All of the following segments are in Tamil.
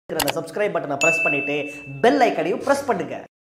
அந்த சப்ஸ்கிரைப் பட்டனை பிரஸ் பண்ணிட்டு பெல் ஐக்கனையும் பிரஸ் பண்ணுங்க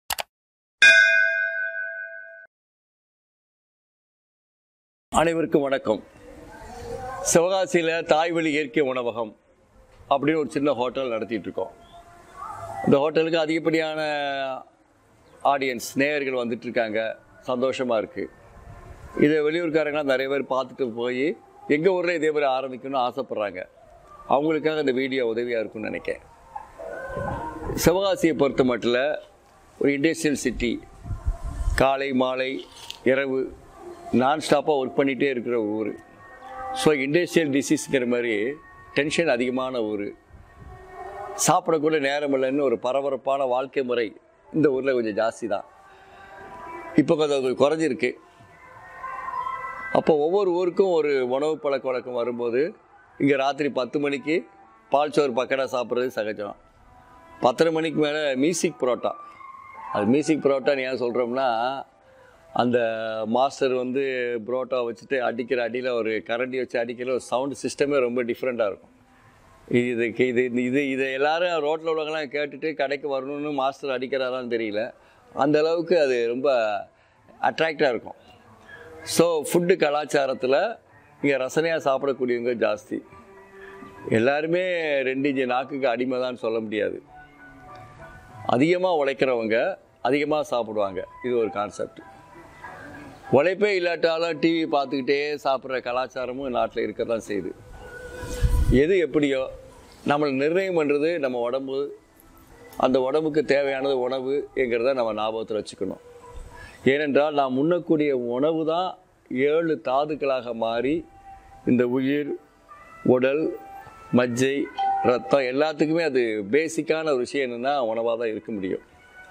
அனைவருக்கும் வணக்கம் சிவகாசியில் தாய்வழி இயற்கை உணவகம் அப்படின்னு ஒரு சின்ன ஹோட்டல் நடத்திட்டு இருக்கோம் இந்த ஹோட்டலுக்கு அதிகப்படியான ஆடியன்ஸ் நேயர்கள் வந்துட்டு இருக்காங்க சந்தோஷமாக இருக்குது இதை வெளியூர்காரங்களாம் நிறைய பேர் பார்த்துட்டு போய் எங்கள் ஊரில் இதே மாதிரி ஆரம்பிக்கணும்னு ஆசைப்பட்றாங்க அவங்களுக்காக இந்த வீடியோ உதவியாக இருக்கும்னு நினைக்கிறேன் சிவகாசியை பொறுத்த மட்டும் ஒரு இண்டஸ்ட்ரியல் சிட்டி காலை மாலை இரவு நான் ஸ்டாப்பாக ஒர்க் பண்ணிகிட்டே இருக்கிற ஊர் ஸோ இண்டஸ்ட்ரியல் டிசீஸ்ங்கிற மாதிரி டென்ஷன் அதிகமான ஊர் சாப்பிடக்கூட நேரம் இல்லைன்னு ஒரு பரபரப்பான வாழ்க்கை முறை இந்த ஊரில் கொஞ்சம் ஜாஸ்தி தான் இப்போ கொஞ்சம் அது குறைஞ்சிருக்கு அப்போ ஒவ்வொரு ஊருக்கும் ஒரு உணவு பழக்க வழக்கம் வரும்போது இங்கே ராத்திரி பத்து மணிக்கு பால் சோறு பக்கடா சாப்பிட்றது சகஜம் பத்தரை மணிக்கு மேலே மியூசிக் புரோட்டா அது மியூசிக் புரோட்டான்னு ஏன் சொல்கிறோம்னா அந்த மாஸ்டர் வந்து புரோட்டா வச்சுட்டு அடிக்கிற அடியில் ஒரு கரண்டி வச்சு அடிக்கிற ஒரு சவுண்ட் சிஸ்டமே ரொம்ப டிஃப்ரெண்ட்டாக இருக்கும் இது இது இது இதை எல்லாரும் ரோட்டில் உள்ளவங்களாம் கேட்டுட்டு கடைக்கு வரணும்னு மாஸ்டர் அடிக்கிறாரான்னு தெரியல அந்த அளவுக்கு அது ரொம்ப அட்ராக்டாக இருக்கும் ஸோ ஃபுட்டு கலாச்சாரத்தில் இங்கே ரசனையாக சாப்பிடக்கூடியவங்க ஜாஸ்தி எல்லாருமே ரெண்டு இஞ்சி நாக்குக்கு அடிமை தான் சொல்ல முடியாது அதிகமாக உழைக்கிறவங்க அதிகமாக சாப்பிடுவாங்க இது ஒரு கான்செப்ட் உழைப்பே இல்லாட்டாலும் டிவி பார்த்துக்கிட்டே சாப்பிட்ற கலாச்சாரமும் நாட்டில் இருக்க தான் செய்யுது எது எப்படியோ நம்மளை நிர்ணயம் பண்ணுறது நம்ம உடம்பு அந்த உடம்புக்கு தேவையானது உணவு என்கிறத நம்ம ஞாபகத்தில் வச்சுக்கணும் ஏனென்றால் நாம் உண்ணக்கூடிய உணவு தான் ஏழு தாதுக்களாக மாறி இந்த உயிர் உடல் மஜ்ஜை ரத்தம் எல்லாத்துக்குமே அது பேசிக்கான ஒரு விஷயம் என்னென்னா உணவாக தான் இருக்க முடியும்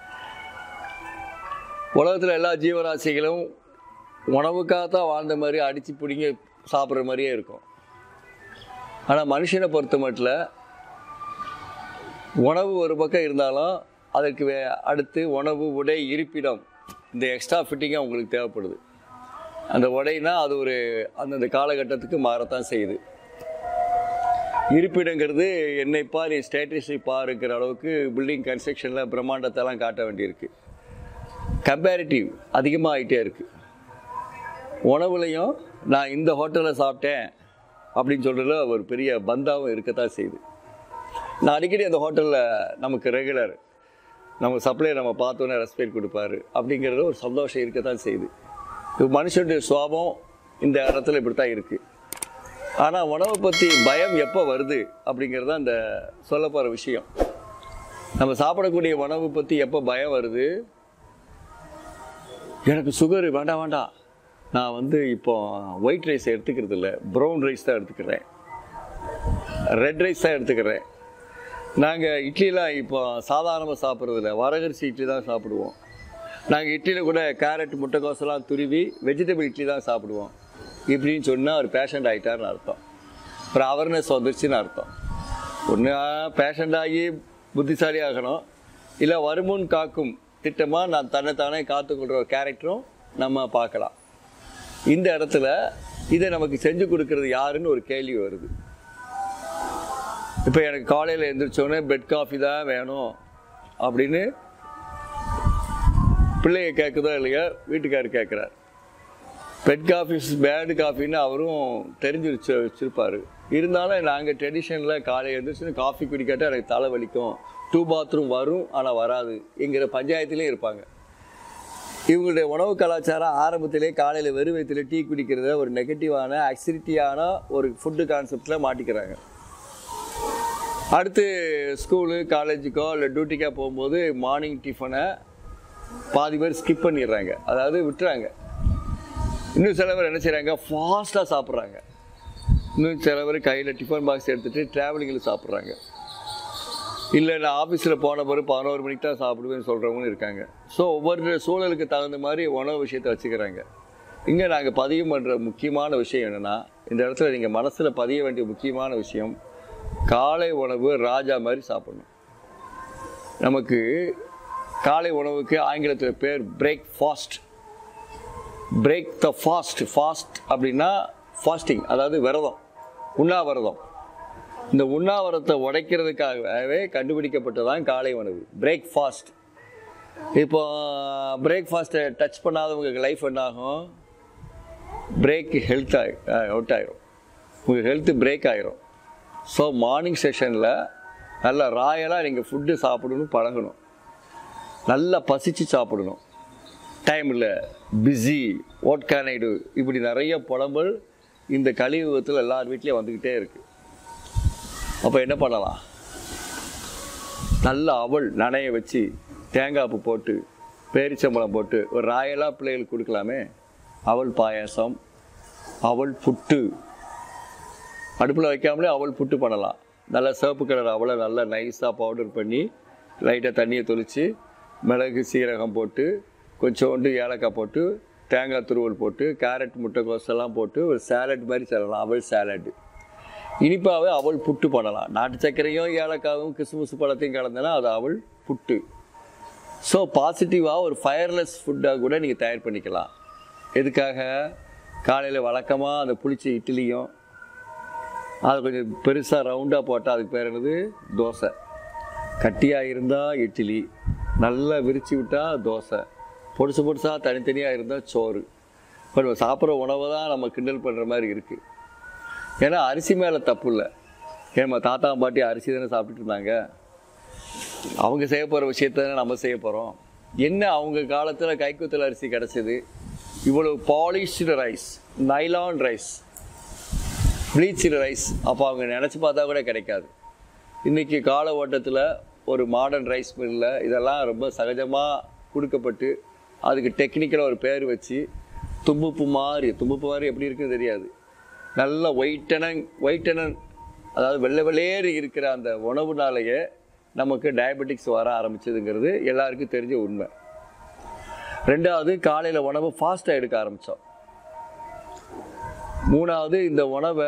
உலகத்தில் எல்லா ஜீவராசிகளும் உணவுக்காக தான் வாழ்ந்த மாதிரி அடித்து பிடிங்கி சாப்பிட்ற மாதிரியே இருக்கும் ஆனால் மனுஷனை பொறுத்த மட்டும் உணவு ஒரு பக்கம் இருந்தாலும் அதற்கு வே அடுத்து உணவு உடை இருப்பிடம் இந்த எக்ஸ்ட்ரா ஃபிட்டிங்காக உங்களுக்கு தேவைப்படுது அந்த உடைனா அது ஒரு அந்தந்த காலகட்டத்துக்கு மாறத்தான் செய்யுது இருப்பிடங்கிறது என்னை பார் என் ஸ்டேட்டஸை பாருங்கிற அளவுக்கு பில்டிங் கன்ஸ்ட்ரக்ஷனில் பிரம்மாண்டத்தெல்லாம் காட்ட வேண்டியிருக்கு கம்பேரிட்டிவ் அதிகமாக ஆகிட்டே இருக்குது உணவுலையும் நான் இந்த ஹோட்டலில் சாப்பிட்டேன் அப்படின்னு சொல்கிறதுல ஒரு பெரிய பந்தாவும் இருக்கத்தான் செய்யுது நான் அடிக்கடி அந்த ஹோட்டலில் நமக்கு ரெகுலர் நம்ம சப்ளையர் நம்ம பார்த்தோன்னே ரெஸ்பெக்ட் கொடுப்பாரு அப்படிங்கிறது ஒரு சந்தோஷம் இருக்கத்தான் செய்யுது இது மனுஷனுடைய சுவாபம் இந்த இடத்துல இப்படி தான் இருக்குது ஆனால் உணவை பற்றி பயம் எப்போ வருது அப்படிங்கிறது தான் இந்த சொல்ல போகிற விஷயம் நம்ம சாப்பிடக்கூடிய உணவு பற்றி எப்போ பயம் வருது எனக்கு சுகர் வேண்டாம் வேண்டாம் நான் வந்து இப்போ ஒயிட் ரைஸ் எடுத்துக்கிறது இல்லை ப்ரௌன் ரைஸ் தான் எடுத்துக்கிறேன் ரெட் ரைஸ் தான் எடுத்துக்கிறேன் நாங்கள் இட்லிலாம் இப்போ சாதாரணமாக சாப்பிட்றதில்ல வரகரிசி இட்லி தான் சாப்பிடுவோம் நாங்கள் இட்லியில் கூட கேரட் முட்டைக்கோசெல்லாம் துருவி வெஜிடபிள் இட்லி தான் சாப்பிடுவோம் இப்படின்னு சொன்னால் ஒரு பேஷண்ட் ஆகிட்டார்னு அர்த்தம் அப்புறம் அவேர்னஸ் வந்துருச்சுன்னு அர்த்தம் ஒன்று பேஷண்ட் ஆகி புத்திசாலி ஆகணும் இல்லை வருமுன் காக்கும் திட்டமாக நான் தன்னைத்தானே காத்துக்கொள்கிற ஒரு கேரக்டரும் நம்ம பார்க்கலாம் இந்த இடத்துல இதை நமக்கு செஞ்சு கொடுக்கறது யாருன்னு ஒரு கேள்வி வருது இப்போ எனக்கு காலையில் எழுந்திரிச்சோடனே பெட் காஃபி தான் வேணும் அப்படின்னு பிள்ளைய கேட்குதோ இல்லையா வீட்டுக்காரர் கேட்குறார் பெட் காஃபி பேடு காஃபின்னு அவரும் தெரிஞ்சு வச்சு வச்சுருப்பாரு இருந்தாலும் நாங்கள் ட்ரெடிஷனில் காலையில் எழுந்திரிச்சு காஃபி குடிக்காட்டால் எனக்கு தலை வலிக்கும் டூ பாத்ரூம் வரும் ஆனால் வராது என்கிற பஞ்சாயத்துலேயும் இருப்பாங்க இவங்களுடைய உணவு கலாச்சாரம் ஆரம்பத்திலே காலையில் வெறும் வயிற்றுல டீ குடிக்கிறத ஒரு நெகட்டிவான அக்சிடிட்டியான ஒரு ஃபுட்டு கான்செப்டில் மாட்டிக்கிறாங்க அடுத்து ஸ்கூலு காலேஜுக்கோ இல்லை டியூட்டிக்கோ போகும்போது மார்னிங் டிஃபனை பாதி பேர் ஸ்கிப் பண்ணிடுறாங்க அதாவது விட்டுறாங்க இன்னும் சில பேர் என்ன செய்கிறாங்க ஃபாஸ்ட்டாக சாப்பிட்றாங்க இன்னும் சில பேர் கையில் டிஃபன் பாக்ஸ் எடுத்துகிட்டு ட்ராவலிங்கில் சாப்பிட்றாங்க இல்லை நான் ஆஃபீஸில் போன பிறகு பதினோரு மணிக்கு தான் சாப்பிடுவேன்னு சொல்கிறவங்களும் இருக்காங்க ஸோ ஒவ்வொரு சூழலுக்கு தகுந்த மாதிரி உணவு விஷயத்தை வச்சுக்கிறாங்க இங்கே நாங்கள் பதிவு பண்ணுற முக்கியமான விஷயம் என்னென்னா இந்த இடத்துல நீங்கள் மனசில் பதிய வேண்டிய முக்கியமான விஷயம் காலை உணவு ராஜா மாதிரி சாப்பிடணும் நமக்கு காலை உணவுக்கு ஆங்கிலத்தில் பேர் breakfast break the fast fast அப்படின்னா ஃபாஸ்டிங் அதாவது விரதம் உண்ணாவிரதம் இந்த உண்ணாவிரத்தை உடைக்கிறதுக்காகவே கண்டுபிடிக்கப்பட்டதான் காலை உணவு பிரேக்ஃபாஸ்ட் இப்போ பிரேக்ஃபாஸ்ட்டை டச் பண்ணாதவங்களுக்கு லைஃப் என்ன ஆகும் பிரேக் ஹெல்த் ஆகி அவுட் ஆயிரும் உங்கள் ஹெல்த்து பிரேக் ஆயிரும் ஸோ மார்னிங் செஷனில் நல்ல ராயலாக நீங்கள் ஃபுட்டு சாப்பிடணும் பழகணும் நல்லா பசிச்சு சாப்பிடணும் டைம் இல்லை busy what can I do இப்படி நிறைய புலம்பல் இந்த கலியுகத்தில் எல்லார் வீட்லேயும் வந்துக்கிட்டே இருக்கு அப்போ என்ன பண்ணலாம் நல்ல அவல் நனைய வச்சு தேங்காய் பூ போட்டு பேரிச்சம்பழம் போட்டு ஒரு ராயலாக பிள்ளைகளுக்கு கொடுக்கலாமே அவல் பாயாசம் அவல் புட்டு அடுப்பில் வைக்காமலே அவல் புட்டு பண்ணலாம் நல்லா சிவப்பு கலர் அவலை நல்லா நைஸாக பவுடர் பண்ணி லைட்டாக தண்ணியை தொளிச்சு மிளகு சீரகம் போட்டு கொஞ்சோண்டு ஏலக்காய் போட்டு தேங்காய் துருவல் போட்டு கேரட் முட்டைக்கோஸ் எல்லாம் போட்டு ஒரு சேலட் மாதிரி சொல்லலாம் அவல் சேலட் இனிப்பாகவே அவல் புட்டு பண்ணலாம் நாட்டு சர்க்கரையும் ஏலக்காயும் கிசுமிசு பழத்தையும் கலந்தனா அது அவல் புட்டு ஸோ பாசிட்டிவாக ஒரு ஃபயர்லெஸ் ஃபுட்டாக கூட நீங்கள் தயார் பண்ணிக்கலாம் எதுக்காக காலையில் வழக்கமாக அந்த புளிச்ச இட்லியும் அது கொஞ்சம் பெருசாக ரவுண்டாக போட்டால் அதுக்கு பேர் என்னது தோசை கட்டியாக இருந்தால் இட்லி நல்லா விரிச்சு விட்டால் தோசை பொடுசு பொடுசாக தனித்தனியாக இருந்தால் சோறு இப்போ நம்ம சாப்பிட்ற உணவை தான் நம்ம கிண்டல் பண்ணுற மாதிரி இருக்குது ஏன்னா அரிசி மேலே தப்பு இல்லை ஏமா தாத்தா பாட்டி அரிசி தானே சாப்பிட்டுட்டு இருந்தாங்க அவங்க செய்ய போகிற விஷயத்த தானே நம்ம செய்ய போகிறோம் என்ன அவங்க காலத்தில் கைக்குத்தல் அரிசி கிடச்சிது இவ்வளவு polished rice nylon rice bleached rice அப்போ அவங்க நினச்சி பார்த்தா கூட கிடைக்காது இன்றைக்கி கால ஓட்டத்தில் ஒரு மாடர்ன் ரைஸ் மில்லில் இதெல்லாம் ரொம்ப சகஜமாக கொடுக்கப்பட்டு அதுக்கு டெக்னிக்கலாக ஒரு பேர் வச்சு தும்புப்பு மாதிரி தும்புப்பு மாதிரி எப்படி இருக்குன்னு தெரியாது நல்ல ஒயிட்டனங் ஒயிட்டனன் அதாவது வெள்ளை வெள்ளையேறி இருக்கிற அந்த உணவுனாலேயே நமக்கு டயபெட்டிக்ஸ் வர ஆரம்பிச்சதுங்கிறது எல்லாருக்கும் தெரிஞ்ச உண்மை ரெண்டாவது காலையில் உணவு ஃபாஸ்ட்டாக எடுக்க ஆரம்பித்தோம் மூணாவது இந்த உணவை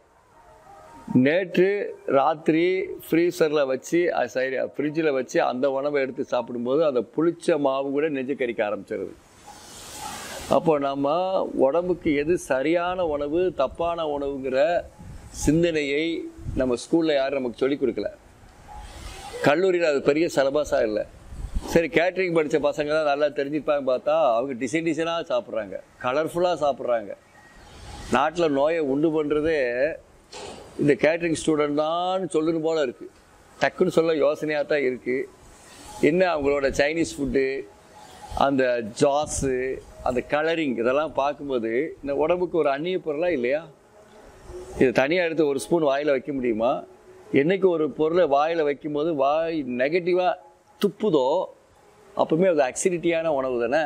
நேற்று ராத்திரி ஃப்ரீசரில் வச்சு சைடு ஃப்ரிட்ஜில் வச்சு அந்த உணவை எடுத்து சாப்பிடும்போது அந்த புளிச்ச மாவு கூட நெஞ்சு கறிக்க ஆரம்பிச்சிருது அப்போ நம்ம உடம்புக்கு எது சரியான உணவு தப்பான உணவுங்கிற சிந்தனையை நம்ம ஸ்கூலில் யாரும் நமக்கு சொல்லிக் கொடுக்கல கல்லூரியில் அது பெரிய சிலபஸாக இல்லை சரி கேட்ரிங் படித்த பசங்க தான் நல்லா தெரிஞ்சுப்பாங்க பார்த்தா அவங்க டிசைன் டிசைனாக சாப்பிட்றாங்க கலர்ஃபுல்லாக சாப்பிட்றாங்க நாட்டில் நோயை உண்டு பண்ணுறதே இந்த கேட்ரிங் ஸ்டூடெண்ட் தான் சொல்லணும் போல இருக்குது டக்குன்னு சொல்ல யோசனையாக தான் இருக்குது என்ன அவங்களோட சைனீஸ் ஃபுட்டு அந்த ஜாஸு அந்த கலரிங் இதெல்லாம் பார்க்கும்போது இந்த உடம்புக்கு ஒரு அந்நிய பொருளாக இல்லையா இது தனியாக எடுத்து ஒரு ஸ்பூன் வாயில் வைக்க முடியுமா என்னைக்கு ஒரு பொருளை வாயில் வைக்கும்போது வாய் நெகட்டிவாக துப்புதோ அப்பவுமே அது அக்சிடிட்டியான உணவு தானே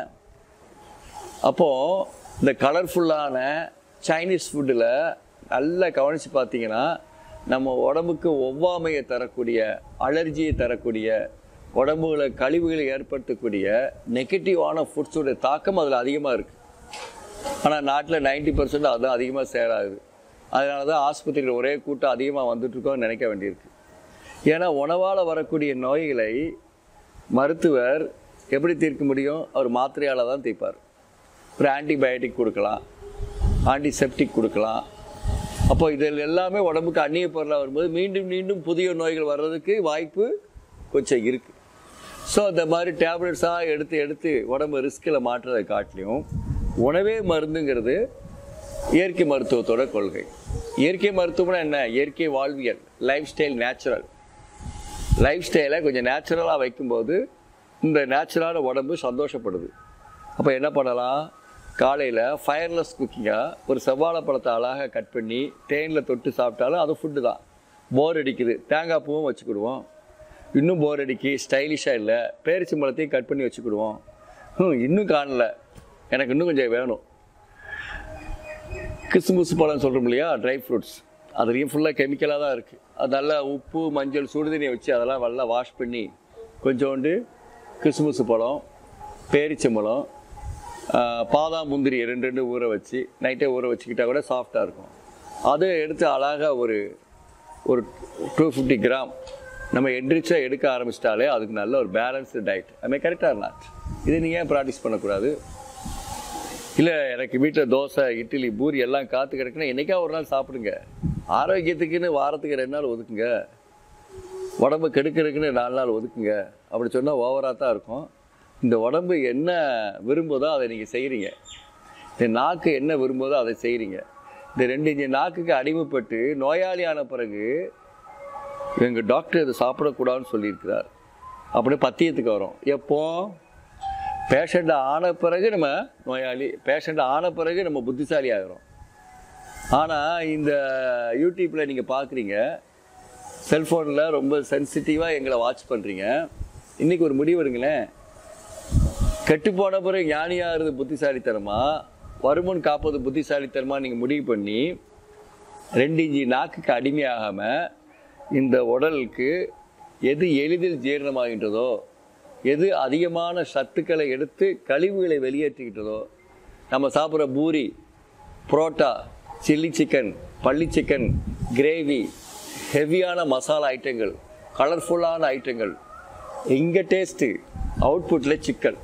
அப்போது இந்த கலர்ஃபுல்லான சைனீஸ் ஃபுட்டில் நல்லா கவனித்து பார்த்தீங்கன்னா நம்ம உடம்புக்கு ஒவ்வாமையை தரக்கூடிய அலர்ஜியை தரக்கூடிய உடம்புல கழிவுகளை ஏற்படுத்தக்கூடிய நெகட்டிவான ஃபுட்ஸோடைய தாக்கம் அதில் அதிகமாக இருக்குது ஆனால் நாட்டில் நைன்டி பர்சன்ட் அதுதான் அதிகமாக சேராது அதனால தான் ஆஸ்பத்திரியில் ஒரே கூட்டம் அதிகமாக வந்துட்டுருக்கோம்னு நினைக்க வேண்டியிருக்கு ஏன்னா உணவால் வரக்கூடிய நோய்களை மருத்துவர் எப்படி தீர்க்க முடியும் அவர் மாத்திரையால் தான் தீர்ப்பார் ஒரு ஆன்டிபயோட்டிக் கொடுக்கலாம் ஆன்டிசெப்டிக் கொடுக்கலாம் அப்போ இதில் எல்லாமே உடம்புக்கு அந்நிய பொருளாக வரும்போது மீண்டும் மீண்டும் புதிய நோய்கள் வர்றதுக்கு வாய்ப்பு கொஞ்சம் இருக்குது ஸோ அந்த மாதிரி டேப்லெட்ஸாக எடுத்து எடுத்து உடம்பு ரிஸ்கில் மாற்றுறதை காட்டிலையும் உணவே மருந்துங்கிறது இயற்கை மருத்துவத்தோட கொள்கை இயற்கை மருத்துவம்னா என்ன இயற்கை வாழ்வியல் லைஃப் ஸ்டைல் நேச்சுரல் லைஃப் ஸ்டைலை கொஞ்சம் நேச்சுரலாக வைக்கும்போது இந்த நேச்சுரலான உடம்பு சந்தோஷப்படுது அப்போ என்ன பண்ணலாம் காலையில் ஃபயர்லெஸ் குக்கிங்காக ஒரு செவ்வாழை பழத்தை அழகாக கட் பண்ணி தேனில் தொட்டு சாப்பிட்டாலும் அது ஃபுட்டு தான் போர் அடிக்குது தேங்காய் பூவும் வச்சுக்கிடுவோம் இன்னும் போர் அடிக்கி ஸ்டைலிஷாக இல்லை பேரிச்சி பழத்தையும் கட் பண்ணி வச்சுக்கிடுவோம் ம் இன்னும் காணல எனக்கு இன்னும் கொஞ்சம் வேணும் கிஸ்முஸ் பழம் சொல்கிறோம் இல்லையா ட்ரை ஃப்ரூட்ஸ் அதுலேயும் ஃபுல்லாக கெமிக்கலாக தான் இருக்குது அது நல்லா உப்பு மஞ்சள் சுடுதண்ணியை வச்சு அதெல்லாம் நல்லா வாஷ் பண்ணி கொஞ்சோண்டு கிஸ்முஸ் பழம் பேரிச்சம்பழம் ஆஹ், பாதாம் முந்திரி ரெண்டு ரெண்டு ஊற வச்சு நைட்டே ஊற வச்சுக்கிட்டா கூட சாஃப்டாக இருக்கும் அதை எடுத்து அழகாக ஒரு ஒரு டூ ஃபிஃப்டி கிராம் நம்ம என்ரிச்சாக எடுக்க ஆரம்பிச்சிட்டாலே அதுக்கு நல்ல ஒரு பேலன்ஸ்டு டயட் அதுமாதிரி கரெக்டாக நாட் இதை நீங்கள் ஏன் ப்ராக்டிஸ் பண்ணக்கூடாது இல்லை எனக்கு வீட்டில் தோசை இட்லி பூரி எல்லாம் காத்து கிடக்குன்னா என்னைக்கா ஒரு நாள் சாப்பிடுங்க ஆரோக்கியத்துக்குன்னு வாரத்துக்கு ரெண்டு நாள் ஒதுக்குங்க உடம்பு கெடுக்கிறதுக்குன்னு நாலு நாள் ஒதுக்குங்க அப்படி சொன்னால் ஓவராக தான் இருக்கும் இந்த உடம்பு என்ன விரும்புதோ அதை நீங்கள் செய்கிறீங்க இந்த நாக்கு என்ன விரும்புதோ அதை செய்கிறீங்க இந்த ரெண்டு இஞ்சி நாக்குக்கு அடிமைப்பட்டு நோயாளியான பிறகு எங்கள் டாக்டர் இதை சாப்பிடக்கூடாதுன்னு சொல்லியிருக்கிறார் அப்படி பத்தியத்துக்கு வரும் எப்போ பேஷண்ட் ஆன பிறகு நம்ம நோயாளி பேஷண்ட் ஆன பிறகு நம்ம புத்திசாலி ஆகிறோம் ஆனால் இந்த யூடியூப்பில் நீங்கள் பார்க்குறீங்க செல்ஃபோனில் ரொம்ப சென்சிட்டிவாக எங்களை வாட்ச் பண்ணுறீங்க இன்றைக்கி ஒரு முடிவு எடுங்களேன் கெட்டு போன பிறகு ஞானியாகிறது புத்திசாலித்தனமா வருமுன் காப்பது புத்திசாலித்தனமா நீங்கள் முடிவு பண்ணி ரெண்டு இஞ்சி நாக்குக்கு அடிமையாகாமல் இந்த உடலுக்கு எது எளிதில் ஜீரணமாகின்றதோ எது அதிகமான சத்துக்களை எடுத்து கழிவுகளை வெளியேற்றிக்கிட்டதோ நம்ம சாப்பிட்ற பூரி புரோட்டா சில்லி சிக்கன் பள்ளி சிக்கன் கிரேவி ஹெவியான மசாலா ஐட்டங்கள் கலர்ஃபுல்லான ஐட்டங்கள் இங்கே டேஸ்ட்டு அவுட்புட்டில் சிக்கன்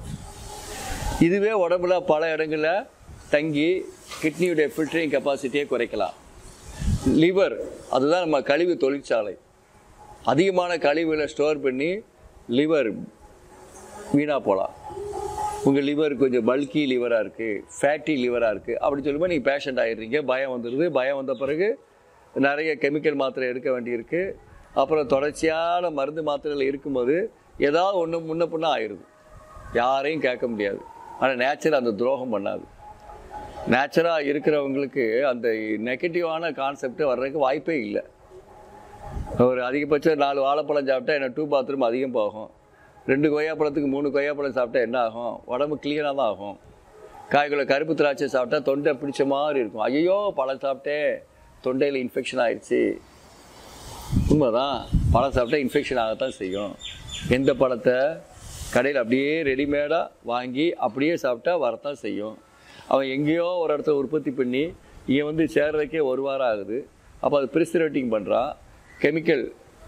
இதுவே உடம்புல பல இடங்களில் தங்கி கிட்னியுடைய ஃபில்டரிங் கெப்பாசிட்டியை குறைக்கலாம் லிவர் அதுதான் நம்ம கழிவு தொழிற்சாலை அதிகமான கழிவுகளை ஸ்டோர் பண்ணி லிவர் வீணாக போகலாம் உங்கள் லிவர் கொஞ்சம் பல்கி லிவராக இருக்குது ஃபேட்டி லிவராக இருக்குது அப்படி சொல்லும்போது நீங்கள் பேஷண்ட் ஆகிடுறீங்க பயம் வந்துடுது பயம் வந்த பிறகு நிறைய கெமிக்கல் மாத்திரை எடுக்க வேண்டியிருக்கு அப்புறம் தொடர்ச்சியான மருந்து மாத்திரைகள் இருக்கும்போது ஏதாவது ஒன்று முன்ன பின்ன ஆயிடுது யாரையும் கேட்க முடியாது ஆனால் நேச்சர் அந்த துரோகம் பண்ணாது நேச்சராக இருக்கிறவங்களுக்கு அந்த நெகட்டிவான கான்செப்ட் வர்றதுக்கு வாய்ப்பே இல்லை ஒரு அதிகபட்சம் நாலு வாழைப்பழம் சாப்பிட்டா என்ன டூ பாத்ரூம் அதிகம் போகும் ரெண்டு கொய்யாப்பழத்துக்கு மூணு கொய்யாப்பழம் சாப்பிட்டா என்ன ஆகும் உடம்பு கிளியராக தான் ஆகும் காய்க்குள்ள கருப்பு திராட்சை சாப்பிட்டா தொண்டை பிடிச்ச மாதிரி இருக்கும் ஐயோ பழம் சாப்பிட்டேன் தொண்டையில் இன்ஃபெக்ஷன் ஆயிடுச்சு உண்மைதான் பழம் சாப்பிட்டா இன்ஃபெக்ஷன் ஆகத்தான் செய்யும் எந்த பழத்தை கடையில் அப்படியே ரெடிமேடாக வாங்கி அப்படியே சாப்பிட்டா வரத்தான் செய்யும் அவன் எங்கேயோ ஒரு இடத்துல உற்பத்தி பண்ணி இங்கே வந்து சேர்றதுக்கே ஒரு வாரம் ஆகுது அப்போ அது ப்ரிசர்வேட்டிங் பண்ணுறான் கெமிக்கல்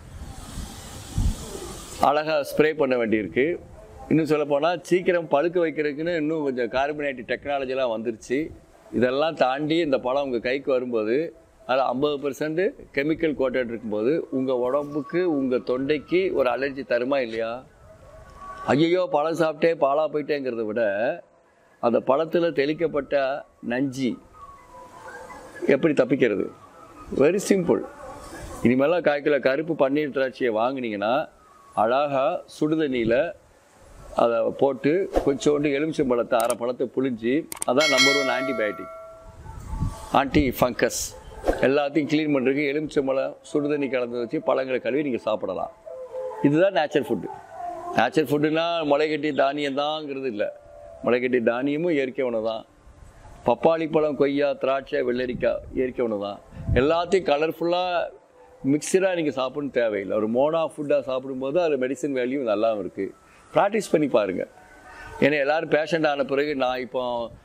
அழகாக ஸ்ப்ரே பண்ண வேண்டியிருக்கு இன்னும் சொல்ல போனால் சீக்கிரம் பழுக்க வைக்கிறதுக்குன்னு இன்னும் கொஞ்சம் கார்பனேட்டிக் டெக்னாலஜிலாம் வந்துருச்சு இதெல்லாம் தாண்டி இந்த பழம் உங்கள் கைக்கு வரும்போது அதில் ஐம்பது பர்சன்ட் கெமிக்கல் கோட்டட் இருக்கும்போது உங்கள் உடம்புக்கு உங்கள் தொண்டைக்கு ஒரு அலர்ஜி தருமா இல்லையா ஐயையோ பழம் சாப்பிட்டே பாலா போயிட்டேங்கிறத விட அந்த பழத்தில் தெளிக்கப்பட்ட நஞ்சி எப்படி தப்பிக்கிறது வெரி சிம்பிள் இனிமேலாம் காய்க்கில் கருப்பு பன்னீர் திராட்சையை வாங்குனீங்கன்னா அழகாக சுடுதண்ணியில் அதை போட்டு கொஞ்சோண்டு எலுமிச்சம்பழத்தை அரை பழத்தை புழிஞ்சு அதான் number one antibiotic anti fungus எல்லாத்தையும் க்ளீன் பண்ணுறதுக்கு எலுமிச்சம்பழம் சுடுதண்ணி கலந்து வச்சு பழங்களை கழுவி நீங்கள் சாப்பிடலாம் இதுதான் நேச்சர் ஃபுட்டு நேச்சர் ஃபுட்டுனா முளைக்கட்டி தானியம் தாங்கிறது இல்லை முளைக்கட்டி தானியமும் இயற்கை உணவு தான் பப்பாளி பழம் கொய்யா திராட்சை வெள்ளரிக்காய் இயற்கை உணவு தான் எல்லாத்தையும் கலர்ஃபுல்லாக மிக்சடாக நீங்கள் சாப்பிடணும் தேவையில்லை ஒரு மோனா ஃபுட்டாக சாப்பிடும்போது அதில் மெடிசன் வேல்யூ நல்லாவும் இருக்குது ப்ராக்டிஸ் பண்ணி பாருங்கள் ஏன்னா எல்லோரும் பேஷண்ட் ஆன பிறகு நான் இப்போ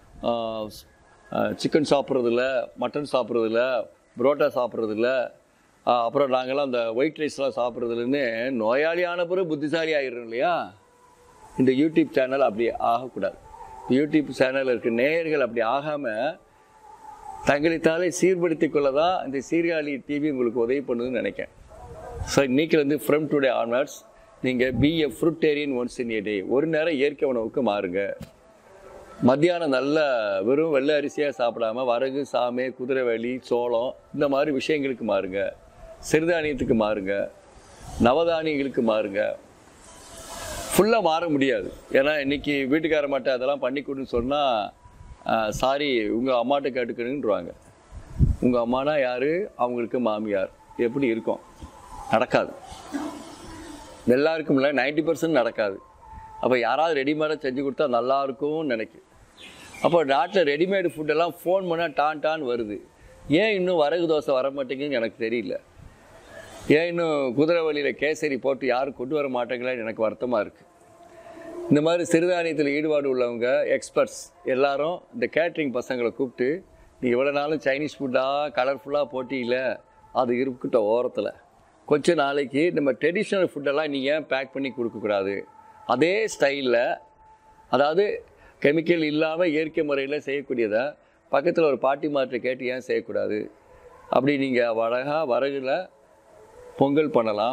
சிக்கன் சாப்பிட்றதில்ல மட்டன் சாப்பிட்றதில்ல புரோட்டா சாப்பிட்றதில்ல அப்புறம் நாங்கள்லாம் அந்த ஒயிட் ரைஸ்லாம் சாப்பிட்றதில்லன்னு நோயாளி ஆன பிறகு புத்திசாலி ஆகிடுறோம் இல்லையா இந்த யூடியூப் சேனல் அப்படி ஆகக்கூடாது யூடியூப் சேனல் இருக்க நேயர்கள் அப்படி ஆகாமல் தங்களைத்தாலே சீர்படுத்திக் கொள்ள தான் இந்த சீர்காழி டிவி உங்களுக்கு உதவி பண்ணுதுன்னு நினைக்கிறேன் ஸோ இன்னைக்கு வந்து ஃப்ரம் டுடே ஆன்வர்ட்ஸ் நீங்கள் be a fruitarian once in a day ஒரு நேரம் இயற்கை உணவுக்கு மாறுங்க மத்தியானம் நல்ல வெறும் வெள்ளை அரிசியாக சாப்பிடாம வரகு சாமை குதிரைவேலி சோளம் இந்த மாதிரி விஷயங்களுக்கு மாறுங்க சிறுதானியத்துக்கு மாறுங்க நவதானியங்களுக்கு மாறுங்க ஃபுல்லாக மாற முடியாது ஏன்னா இன்னைக்கு வீட்டுக்கார மாட்டை அதெல்லாம் பண்ணி கொடுன்னு சொன்னால் சாரி உங்கள் அம்மாட்ட கேட்டுக்கணுன்றாங்க உங்கள் அம்மானா யார் அவங்களுக்கு மாமியார் எப்படி இருக்கும் நடக்காது எல்லாருக்கும் இல்லை நைன்டி பர்சன்ட் நடக்காது அப்போ யாராவது ரெடிமேடாக செஞ்சு கொடுத்தா நல்லா இருக்கும்னு நினைக்கும் அப்போ நாட்டில் ரெடிமேடு ஃபுட்டெல்லாம் ஃபோன் பண்ணால் டான் டான் வருது ஏன் இன்னும் வரகு தோசை வர மாட்டேங்குதுன்னு எனக்கு தெரியல ஏன் இன்னும் குதிரை வழியில் கேசரி போட்டு யாரும் கொண்டு வர மாட்டேங்களான்னு எனக்கு வருத்தமாக இருக்குது இந்த மாதிரி சிறுதானியத்தில் ஈடுபாடு உள்ளவங்க எக்ஸ்பர்ட்ஸ் எல்லாரும் இந்த கேட்ரிங் பசங்களை கூப்பிட்டு நீ இவ்வளோ நாளும் சைனீஸ் ஃபுட்டாக கலர்ஃபுல்லாக போட்டியில் அது இருக்கட்டும் ஓரத்தில் கொஞ்ச நாளைக்கு நம்ம ட்ரெடிஷ்னல் ஃபுட்டெல்லாம் நீங்கள் ஏன் பேக் பண்ணி கொடுக்கக்கூடாது அதே ஸ்டைலில் அதாவது கெமிக்கல் இல்லாமல் இயற்கை முறையில் செய்யக்கூடியதை பக்கத்தில் ஒரு பாட்டி மாற்றை கேட்டு ஏன் செய்யக்கூடாது அப்படி நீங்கள் அழகாக வரகுல பொங்கல் பண்ணலாம்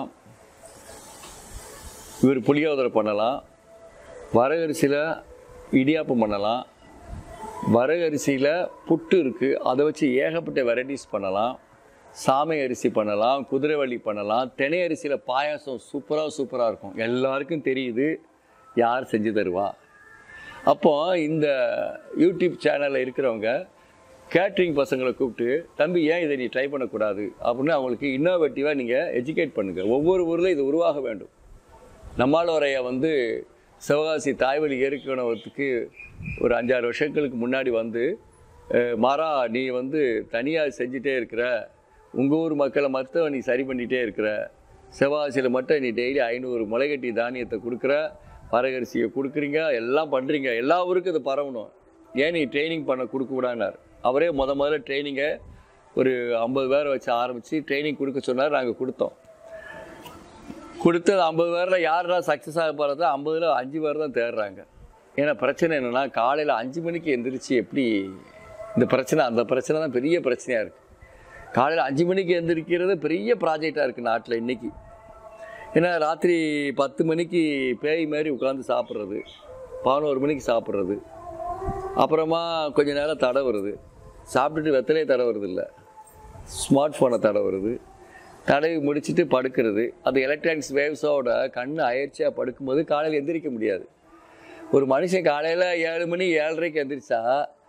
இவர் புளியோதரை பண்ணலாம் வரகரிசியில் இடியாப்பம் பண்ணலாம் வரகரிசியில் புட்டு இருக்குது அதை வச்சு ஏகப்பட்ட வெரைட்டிஸ் பண்ணலாம் சாமை அரிசி பண்ணலாம் குதிரைவள்ளி பண்ணலாம் தினை அரிசியில் பாயாசம் சூப்பராக சூப்பராக இருக்கும் எல்லாருக்கும் தெரியுது யார் செஞ்சு தருவா அப்போ இந்த யூடியூப் சேனலில் இருக்கிறவங்க கேட்ரிங் பசங்களை கூப்பிட்டு தம்பி ஏன் இதை நீ ட்ரை பண்ணக்கூடாது அப்படின்னு அவங்களுக்கு இன்னோவேட்டிவாக நீங்கள் எஜுகேட் பண்ணுங்கள் ஒவ்வொரு ஊரில் இது உருவாக வேண்டும் நம்மாழ்வாரையா வந்து சிவகாசி தாய்வழி இயற்கை உணவகத்துக்கு ஒரு அஞ்சாறு வருஷங்களுக்கு முன்னாடி வந்து அஹ், மாறா நீ வந்து தனியாக செஞ்சுட்டே இருக்கிற உங்கள் ஊர் மக்களை மட்டும் நீ சரி பண்ணிகிட்டே இருக்கிற சிவகாசியில் மட்டும் நீ டெய்லி ஐநூறு முளைகட்டி தானியத்தை கொடுக்குற வரகரிசியை கொடுக்குறீங்க எல்லாம் பண்ணுறீங்க எல்லா ஊருக்கும் இது பரவணும் ஏன் நீ ட்ரைனிங் பண்ண கொடுக்கக்கூடாதுனார் அவரே முத முதல்ல ட்ரைனிங்கை ஒரு ஐம்பது பேரை வச்சு ஆரம்பித்து ட்ரைனிங் கொடுக்க சொன்னார் நாங்கள் கொடுத்தோம் கொடுத்தது ஐம்பது பேரில் யாரெல்லாம் சக்ஸஸ் ஆக போகிறதோ ஐம்பதுல அஞ்சு பேர் தான் தேடுறாங்க ஏன்னா பிரச்சனை என்னென்னா காலையில் அஞ்சு மணிக்கு எந்திரிச்சு எப்படி இந்த பிரச்சனை அந்த பிரச்சனை தான் பெரிய பிரச்சனையாக இருக்குது காலையில் அஞ்சு மணிக்கு எந்திரிக்கிறது பெரிய ப்ராஜெக்டாக இருக்குது நாட்டில் இன்றைக்கி ஏன்னா ராத்திரி பத்து மணிக்கு பேய் மாதிரி உட்காந்து சாப்பிட்றது பதினோரு மணிக்கு சாப்பிட்றது அப்புறமா கொஞ்ச நேரம் தடை வருது சாப்பிட்டுட்டு வெத்தலையே தடை வருது இல்லை ஸ்மார்ட் ஃபோனை தடை வருது தடவி முடிச்சுட்டு படுக்கிறது அந்த எலக்ட்ரானிக்ஸ் வேவ்ஸோட கண் அயற்சியாக படுக்கும்போது காலையில் எந்திரிக்க முடியாது ஒரு மனுஷன் காலையில் ஏழு மணி ஏழரைக்கு எந்திரிச்சா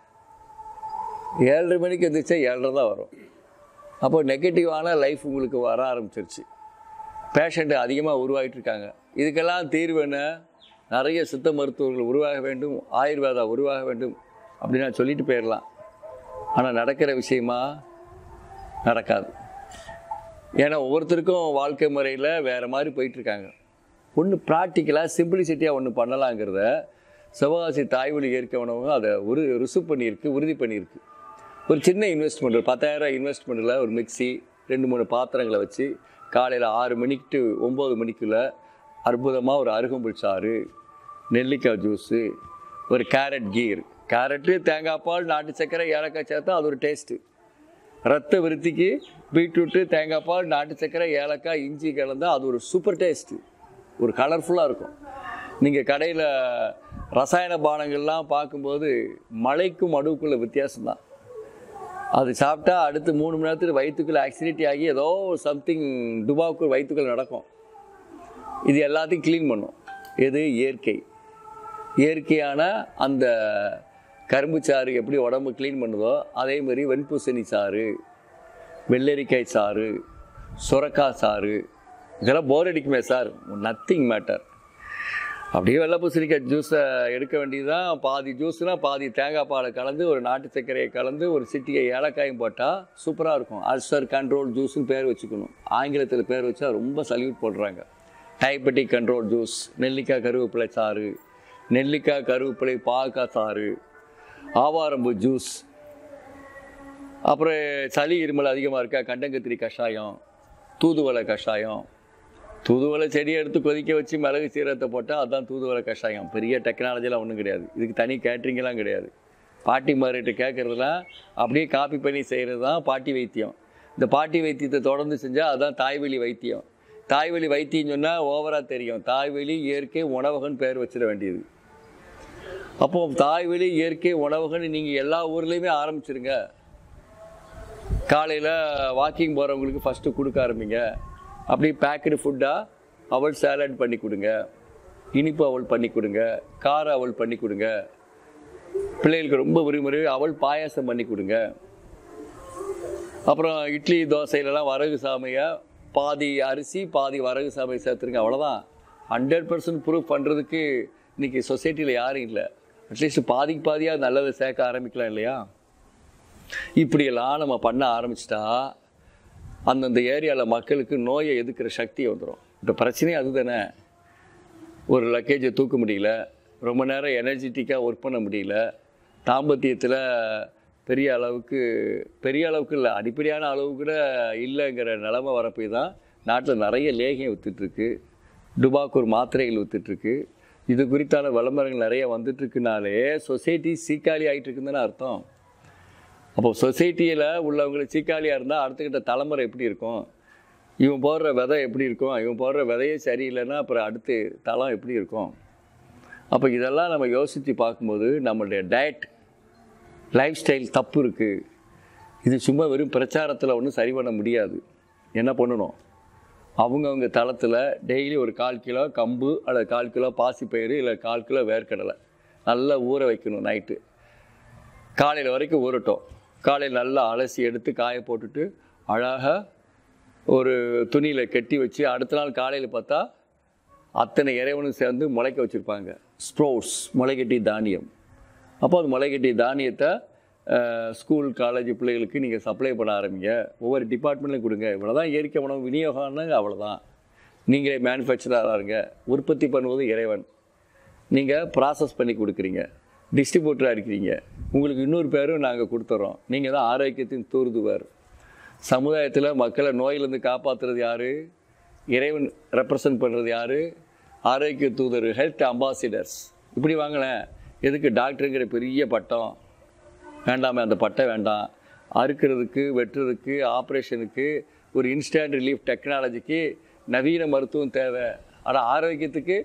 ஏழரை மணிக்கு எந்திரிச்சா ஏழரை தான் வரும் அப்போ நெகட்டிவான லைஃப் உங்களுக்கு வர ஆரம்பிச்சிருச்சு பேஷண்ட் அதிகமாக உருவாகிட்டு இருக்காங்க இதுக்கெல்லாம் தீர்வு என்ன நிறைய சித்த மருத்துவர்கள் உருவாக வேண்டும் ஆயுர்வேதா உருவாக வேண்டும் அப்படின்னு நான் சொல்லிட்டு போயிடலாம் ஆனால் நடக்கிற விஷயமா நடக்காது ஏன்னா ஒவ்வொருத்தருக்கும் வாழ்க்கை முறையில் வேறு மாதிரி போயிட்டுருக்காங்க ஒன்று ப்ராக்டிக்கலாக சிம்பிளிசிட்டியாக ஒன்று பண்ணலாங்கிறத சிவகாசி தாய்வழி இயற்கை உணவு அதை உரு ருசு பண்ணியிருக்கு உறுதி பண்ணியிருக்கு ஒரு சின்ன இன்வெஸ்ட்மெண்ட் ஒரு பத்தாயிரம் இன்வெஸ்ட்மெண்ட்டில் ஒரு மிக்ஸி ரெண்டு மூணு பாத்திரங்களை வச்சு காலையில் ஆறு மணிக்கு டு ஒம்பது மணிக்குள்ளே அற்புதமாக ஒரு அருகம்புல் சாறு நெல்லிக்காய் ஜூஸு ஒரு கேரட் கீர் கேரட்டு தேங்காய் பால் நாட்டு சர்க்கரை ஏலக்காய் சேர்த்தா அது ஒரு டேஸ்ட்டு ரத்த விருத்திக்கு பீட்ரூட்டு தேங்காய் பால் நாட்டு சர்க்கரை ஏலக்காய் இஞ்சி கலந்தால் அது ஒரு சூப்பர் டேஸ்ட்டு ஒரு கலர்ஃபுல்லாக இருக்கும் நீங்கள் கடையில் ரசாயன பானங்கள்லாம் பார்க்கும்போது மலைக்கும் மடுவுக்குள்ள வித்தியாசம்தான் அது சாப்பிட்டா அடுத்து மூணு மணி நேரத்துக்கு வயிற்றுக்குள்ள ஆக்சிடிட்டி ஆகி ஏதோ சம்திங் டுபாவுக்கு வயிற்றுக்குள்ள நடக்கும் இது எல்லாத்தையும் க்ளீன் பண்ணும் எது இயற்கை இயற்கையான அந்த கரும்பு சாறு எப்படி உடம்பு க்ளீன் பண்ணுதோ அதே மாதிரி வெண்பூசணி சாறு வெள்ளரிக்காய் சாறு சுரக்காய் சாறு இதெல்லாம் போர் அடிக்குமே சார் நத்திங் மேட்டர் அப்படியே வெள்ளை பூசணிக்காய் ஜூஸை எடுக்க வேண்டியதுதான் பாதி ஜூஸ்னால் பாதி தேங்காய் பாலை கலந்து ஒரு நாட்டு சர்க்கரையை கலந்து ஒரு சிட்டிகை ஏலக்காயும் போட்டால் சூப்பராக இருக்கும் அல்சர் கண்ட்ரோல் ஜூஸ்னு பேர் வச்சுக்கணும் ஆங்கிலத்தில் பேர் வச்சா ரொம்ப சல்யூட் போடுறாங்க டயபெட்டிக் கண்ட்ரோல் ஜூஸ் நெல்லிக்காய் கருவேப்பிலை சாறு நெல்லிக்காய் கருவேப்பிலை பாகக்காய் சாறு ஆவாரம்பு ஜூஸ் அப்புறம் சளி இருமல் அதிகமாக இருக்கா கண்டங்கத்திரி கஷாயம் தூதுவளை கஷாயம் தூதுவளை செடியை எடுத்து கொதிக்க வச்சு மிளகு சீரகத்தை போட்டால் அதுதான் தூதுவளை கஷாயம் பெரிய டெக்னாலஜிலாம் ஒன்றும் கிடையாது இதுக்கு தனி கேட்ரிங்கெல்லாம் கிடையாது பாட்டி மாறிட்டு கேட்குறதுலாம் அப்படியே காப்பி பண்ணி செய்கிறது தான் பாட்டி வைத்தியம் இந்த பாட்டி வைத்தியத்தை தொடர்ந்து செஞ்சால் அதுதான் தாய்வழி வைத்தியம் தாய்வழி வைத்தியம் சொன்னால் ஓவராக தெரியும் தாய்வழி இயற்கை உணவகன் பேர் வச்சிட வேண்டியது அப்போ தாய்வழி இயற்கை உணவகன்னு நீங்கள் எல்லா ஊர்லேயுமே ஆரம்பிச்சிருங்க காலையில் வாக்கிங் போகிறவங்களுக்கு ஃபஸ்ட்டு கொடுக்க ஆரம்பிங்க அப்படி பேக்கடு ஃபுட்டாக அவல் சேலட் பண்ணி கொடுங்க இனிப்பு அவல் பண்ணி கொடுங்க கார அவல் பண்ணி கொடுங்க பிள்ளைகளுக்கு ரொம்ப விரும்புகிற அவல் பாயாசம் பண்ணி கொடுங்க அப்புறம் இட்லி தோசையிலலாம் வரகு சாமையை பாதி அரிசி பாதி வரகு சாமை சேர்த்துருங்க அவ்வளோதான் ஹண்ட்ரட் பர்சன்ட் ப்ரூவ் பண்ணுறதுக்கு இன்றைக்கி சொசைட்டியில் யாரும் இல்லை அட்லீஸ்ட் பாதிக்கு பாதியாக நல்லதை சேர்க்க ஆரம்பிக்கலாம் இல்லையா இப்படியெல்லாம் நம்ம பண்ண ஆரம்பிச்சிட்டா அந்தந்த ஏரியாவில் மக்களுக்கு நோயை எதிர்க்கிற சக்தி வந்துடும் இப்போ பிரச்சனையே அதுதானே ஒரு லக்கேஜை தூக்க முடியல ரொம்ப நேரம் எனர்ஜெட்டிக்காக ஒர்க் பண்ண முடியல தாம்பத்தியத்தில் பெரிய அளவுக்கு பெரிய அளவுக்கு இல்லை அடிப்படையான அளவு கூட இல்லைங்கிற நிலமை வரப்போய் தான் நாட்டில் நிறைய லேகியம் வித்துட்ருக்கு டுபாக்கூர் மாத்திரைகள் வித்துட்ருக்கு இது குறித்தான விளம்பரங்கள் நிறைய வந்துட்டுருக்குனாலே சொசைட்டி சீக்காளி ஆகிட்டு இருக்குன்னு தானே அர்த்தம் அப்போ சொசைட்டியில் உள்ளவங்களுக்கு சீக்காளியாக இருந்தால் அடுத்துக்கிட்ட தலைமுறை எப்படி இருக்கும் இவன் போடுற விதை எப்படி இருக்கும் இவன் போடுற விதையே சரியில்லைன்னா அப்புறம் அடுத்து தளம் எப்படி இருக்கும் அப்போ இதெல்லாம் நம்ம யோசித்து பார்க்கும்போது நம்மளுடைய டயட் லைஃப் ஸ்டைல் தப்பு இருக்குது இது சும்மா வெறும் பிரச்சாரத்தில் ஒன்றும் சரி பண்ண முடியாது என்ன பண்ணணும் அவங்கவுங்க தளத்தில் டெய்லி ஒரு கால் கிலோ கம்பு அல்லது கால் கிலோ பாசிப்பயிறு இல்லை கால் கிலோ வேர்க்கடலை நல்லா ஊற வைக்கணும் நைட்டு காலையில் வரைக்கும் ஊறட்டும் காலையில் நல்லா அலசி எடுத்து காய போட்டுட்டு அழகாக ஒரு துணியில் கட்டி வச்சு அடுத்த நாள் காலையில் பார்த்தா அத்தனை இறைவனும் சேர்ந்து முளைக்க வச்சுருப்பாங்க ஸ்ப்ரோட்ஸ் முளைக்கட்டி தானியம் அப்போ அது முளைக்கட்டி தானியத்தை அஹ், ஸ்கூல் காலேஜ் பிள்ளைகளுக்கு நீங்கள் சப்ளை பண்ண ஆரம்பிங்க ஒவ்வொரு டிபார்ட்மெண்ட்லையும் கொடுங்க இவ்வளோதான் இயற்கை உணவு விநியோகம்னாங்க அவ்வளோதான் நீங்களே மேனுஃபேக்சராக இருங்க உற்பத்தி பண்ணுவது இறைவன் நீங்கள் ப்ராசஸ் பண்ணி கொடுக்குறீங்க டிஸ்ட்ரிபியூட்டராக இருக்கிறீங்க உங்களுக்கு இன்னொரு பேரும் நாங்கள் கொடுத்துட்றோம் நீங்கள் தான் ஆரோக்கியத்தின் தூர்துவர் சமுதாயத்தில் மக்களை நோயிலிருந்து காப்பாற்றுறது யார் இறைவன் ரெப்ரசன்ட் பண்ணுறது யார் ஆரோக்கிய தூதர் ஹெல்த் அம்பாசிடர்ஸ் இப்படி வாங்கினேன் எதுக்கு டாக்டருங்கிற பெரிய பட்டம் வேண்டாமே அந்த பட்டம் வேண்டாம் அறுக்கிறதுக்கு வெட்டுறதுக்கு ஆப்ரேஷனுக்கு ஒரு இன்ஸ்டன்ட் ரிலீஃப் டெக்னாலஜிக்கு நவீன மருத்துவம் தேவை ஆனால் ஆரோக்கியத்துக்கு